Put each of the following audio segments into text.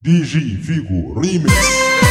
دي جي فيجو ريميكس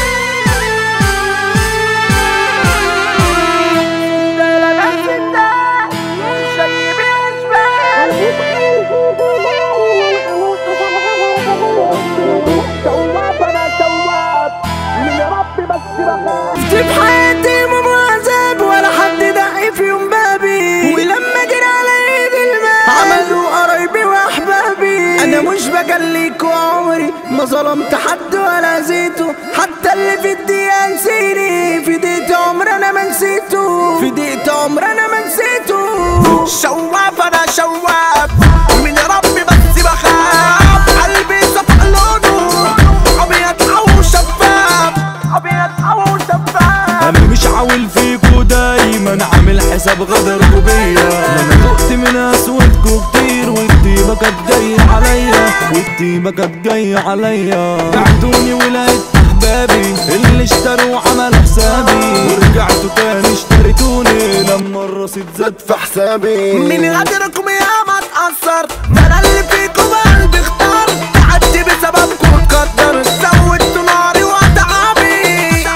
في حياتي مو عذاب ولا حد دق في يوم بابي ولما جرى على ايد الماء عملوا قرايبي واحبابي انا مش بجليك وعمري ما ظلمت حد ولا اذيته حتى اللي في الدقيقه نسيني في دقيقه عمر انا ما نسيته في دقيقه عمر انا ما نسيته شواف انا شواف من ربي بس بخاف قلبي صفى لونه ابيض او شفاف ابيض او شفاف انا مش عاول فيكو دايما عامل حساب غدركوا بيا انا دقت من اسودكوا كتير والطيبه كانت جايه عليا والطيبه كانت جايه عليا بعتوني ولقيت احبابي اللي اشتروا عملوا حسابي ورجعتوا تاني اشتريتوني لما الرصيد زاد في حسابي من غدركم يا ما اتأثر ده انا اللي فيكم قلبي اختار تعدي بسببكم اتقدر زودتوا ناري وتعبي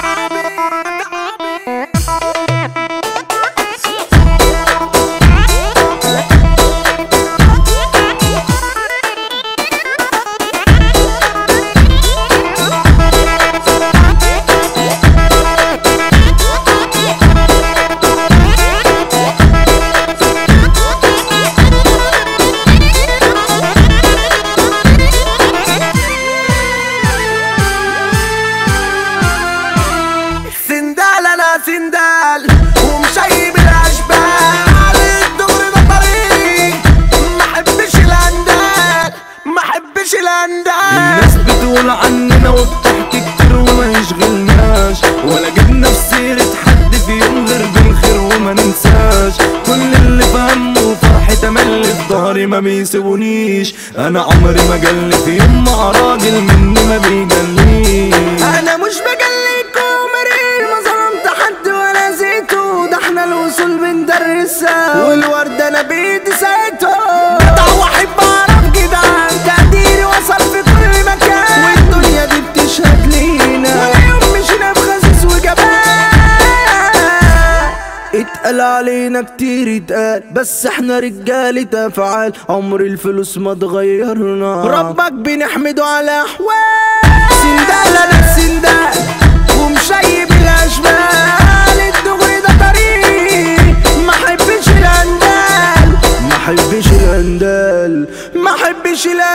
سندال انا سندال ومشيب الاشبال الدغري ده طريق ما احبش الاندال ما احبش الاندال الناس بتقول عننا وبتحكي كتير وما يشغلناش ولا جبنا في سيرة حد في يوم غير بالخير وما ننساش كل اللي فهمه وفرحي تملي في ظهري ما بيسيبونيش انا عمري ما جل في يوم مع راجل مني ما بيجليش انا مش بجليك ومرير ما ظلمت حد ولا زيته ده احنا الوصول بندرسها والورد انا بايدي ساعته ده واحد بعرف جدعان تقديري وصل في كل مكان والدنيا دي بتشهد لينا واليوم مشينا بخسيس وجبان اتقال علينا كتير اتقال بس احنا رجالة افعال عمر الفلوس ما اتغيرنا ربك بنحمده على احوال سندال انا سندال ومشيب الاشبال الدغري ده طريق ما حبش الاندال ما حبش الاندال ما حبش الاندال